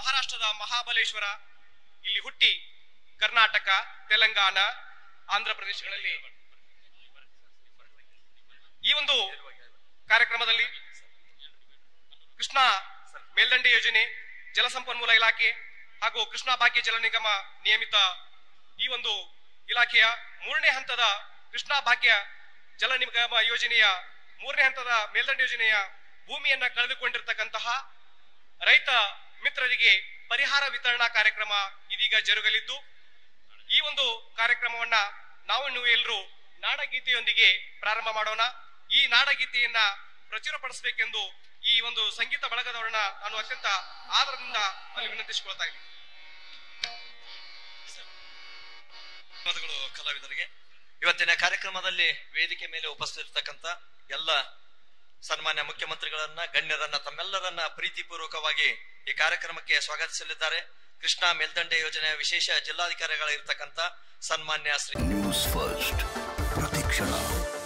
ಮಹಾರಾಷ್ಟ್ರದ ಮಹಾಬಲೇಶ್ವರ ಇಲ್ಲಿ ಹುಟ್ಟಿ ಕರ್ನಾಟಕ ತೆಲಂಗಾಣ ಆಂಧ್ರ ಪ್ರದೇಶಗಳಲ್ಲಿ ಈ ಒಂದು ಕಾರ್ಯಕ್ರಮದಲ್ಲಿ ಕೃಷ್ಣ ಮೇಲ್ದಂಡೆ ಯೋಜನೆ ಜಲಸಂಪನ್ಮೂಲ ಇಲಾಖೆ ಹಾಗೂ ಕೃಷ್ಣ ಭಾಗ್ಯ ಜಲ ನಿಗಮ ನಿಯಮಿತ ಈ ಒಂದು ಇಲಾಖೆಯ ಮೂರನೇ ಹಂತದ ಕೃಷ್ಣ ಭಾಗ್ಯ ಜಲ ನಿಗಮ ಯೋಜನೆಯ ಮೂರನೇ ಹಂತದ ಮೇಲ್ದಂಡೆ ಯೋಜನೆಯ ಭೂಮಿಯನ್ನ ಕಳೆದುಕೊಂಡಿರ್ತಕ್ಕಂತಹ ರೈತ ಮಿತ್ರರಿಗೆ ಪರಿಹಾರ ವಿತರಣಾ ಕಾರ್ಯಕ್ರಮ ಇದೀಗ ಜರುಗಲಿದ್ದು ಈ ಒಂದು ಕಾರ್ಯಕ್ರಮವನ್ನ ನಾವು ನೀವು ಎಲ್ಲರೂ ನಾಡಗೀತೆಯೊಂದಿಗೆ ಪ್ರಾರಂಭ ಮಾಡೋಣ ಈ ನಾಡಗೀತೆಯನ್ನ ಪ್ರಚುರಪಡಿಸಬೇಕೆಂದು ಈ ಒಂದು ಸಂಗೀತ ಬಳಗದವರನ್ನ ನಾನು ಅತ್ಯಂತ ಆದರದಿಂದ ಅಲ್ಲಿ ವಿನಂತಿಸಿಕೊಳ್ತಾ ಇದ್ದೀನಿ ಧನ್ಯವಾದಗಳು ಕಲಾವಿದರಿಗೆ ಇವತ್ತಿನ ಕಾರ್ಯಕ್ರಮದಲ್ಲಿ ವೇದಿಕೆ ಮೇಲೆ ಉಪಸ್ಥಿತಿರ್ತಕ್ಕಂಥ ಎಲ್ಲ ಸನ್ಮಾನ್ಯ ಮುಖ್ಯಮಂತ್ರಿಗಳನ್ನ ಗಣ್ಯರನ್ನ ತಮ್ಮೆಲ್ಲರನ್ನ ಪ್ರೀತಿಪೂರ್ವಕವಾಗಿ ಈ ಕಾರ್ಯಕ್ರಮಕ್ಕೆ ಸ್ವಾಗತಿಸಲಿದ್ದಾರೆ ಕೃಷ್ಣಾ ಮೇಲ್ದಂಡೆ ಯೋಜನೆಯ ವಿಶೇಷ ಜಿಲ್ಲಾಧಿಕಾರಿಗಳಿರ್ತಕ್ಕಂಥ ಸನ್ಮಾನ್ಯ ಶ್ರೀ ನ್ಯೂಸ್ ಫಸ್ಟ್ ಪ್ರತಿಕ್ಷಣ